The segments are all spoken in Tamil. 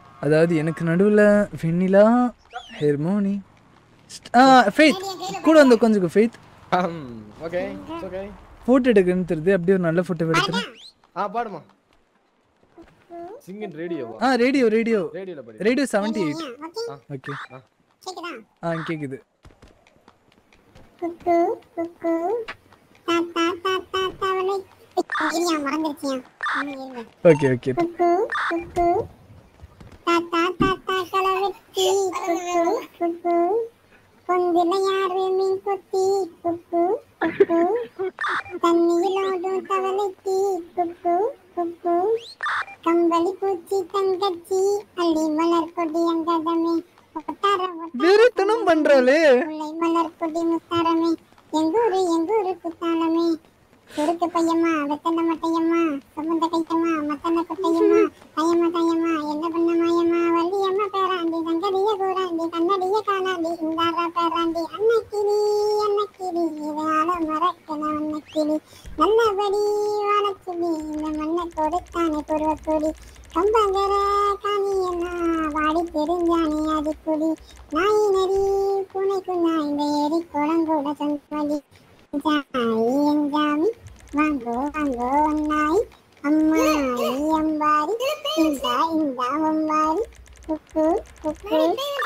அதாவது எனக்கு நடுவில் வெண்ணிலா ஹெர்மோனி ஆ ஃபெய்த் கூட வந்து உட்காந்துக்கோ ஃபெய்த் ஓகே ஓகே ஃபோட்டோ எடுக்கணும்னு தெரியுது அப்படியே ஒரு நல்ல ஃபோட்டோ எடுக்கிறேன் ஆ பாடுமா சிங்கன் ரேடியோவா ஆ ரேடியோ ரேடியோ ரேடியோல படி radio seventy eight okay okay கேக்குதா ஆ கேட்குது குக்கு குக்கு தாத்தா தாத்தா தவளை இரியா மறந்துருச்சியா இன்னும் இருங்க ஓகே ஓகே குக்கு குக்கு தாத்தா தாத்தா கலவெட்டி குக்கு குக்கு பொந்தில யாரு மீன் கொத்தி குக்கு குக்கு தண்ணியிலோடும் தவளைக்கு குக்கு குக்கு கம்பளி பூச்சி தங்கச்சி அள்ளி மலர் கொடி அங்கதமே ஒட்டார வெறித்தனம் பண்றாளே முல்லை மலர் கொடி முத்தாரமே எங்கூரு எங்கூரு குத்தாலமே சுருக்கு பையம்மா வெத்தன மட்டையம்மா சுமந்த கையம்மா மத்தன குட்டையம்மா கையம்மா கையம்மா என்ன பண்ண மாயம்மா வள்ளியம்மா பேராண்டி தங்கடிய கூறாண்டி கண்ணடிய காணாண்டி இந்தாரா பேராண்டி அன்னக்கிளி அன்னக்கிளி இதனால மறக்கல அன்னக்கிளி நல்லபடி வாழச்சுடி இந்த மண்ணை கொடுத்தானே பருவக்கொடி கம்பங்கர காணியம்மா வாடி தெரிஞ்சானே அடிக்குடி நாய் நரி பூனைக்கு நாய் இந்த ஏரி குளங்கூட சொந்தமடி ஜாய் எஞ்சாமி வாங்கோ வாங்கோ நாய் அம்மா அம்பாரி இந்தா இந்தா அம்பாரி குக்கு குக்கு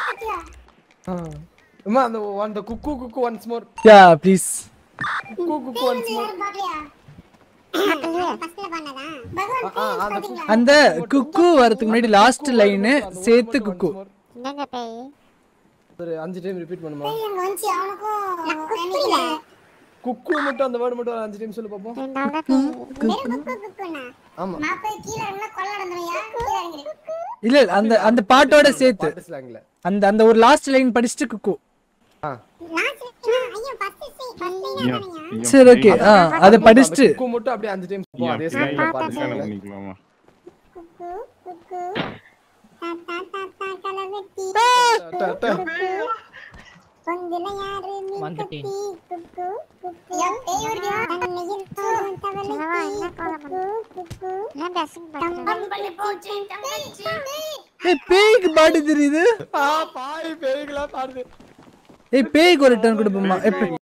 அம்மா அந்த அந்த cuckoo cuckoo once more ya please cuckoo cuckoo once more அந்த குக்கு வரதுக்கு முன்னாடி லாஸ்ட் லைனு சேர்த்து குக்கு என்னங்க பேய் ஒரு அஞ்சு டைம் ரிப்பீட் பண்ணுமா அங்க வந்து அவனுக்கும் குக்கு மட்டும் அந்த வேர்டு மட்டும் ஒரு அஞ்சு டைம் சொல்லு பாப்போம் ஆமா மாப்பிள்ளை கீழே இருந்தா கொள்ள நடந்துருயா கீழே இறங்கிடு இல்ல இல்ல, அந்த அந்த பாட்டோட சேர்த்து பாட்டு ஸ்லாங்ல அந்த அந்த ஒரு லாஸ்ட் லைன் படிச்சுட்டு குக்கு ஆ லாஸ்ட் ஐயோ ஃபர்ஸ்ட் சீ ஃபர்ஸ்ட் லைன் தானயா சரி ஓகே ஆ அதை படிச்சுட்டு குக்கு மட்டும் அப்படியே அஞ்சு டைம் சொல்லுவோம் அதே ஸ்லாங்ல பாட்டு ஸ்லாங்ல பண்ணிக்கலாமா குக்கு குக்கு தாத்தா தாத்தா கலவெட்டி பொந்தில யாரு மீன் வந்துட்டேன். கொத்தி குக்கு குக்கு தண்ணியில் தோடும் தவளைக்கு குக்கு குக்கு கம்பளி பூச்சி தங்கச்சி ஏய் பேய்க்கு பாட்டு தெரியுது ஆ பாய் பேய்களா பாடுது ஏய் பேய்க்கு ஒரு டர்ன் கொடுப்போமா எப்ப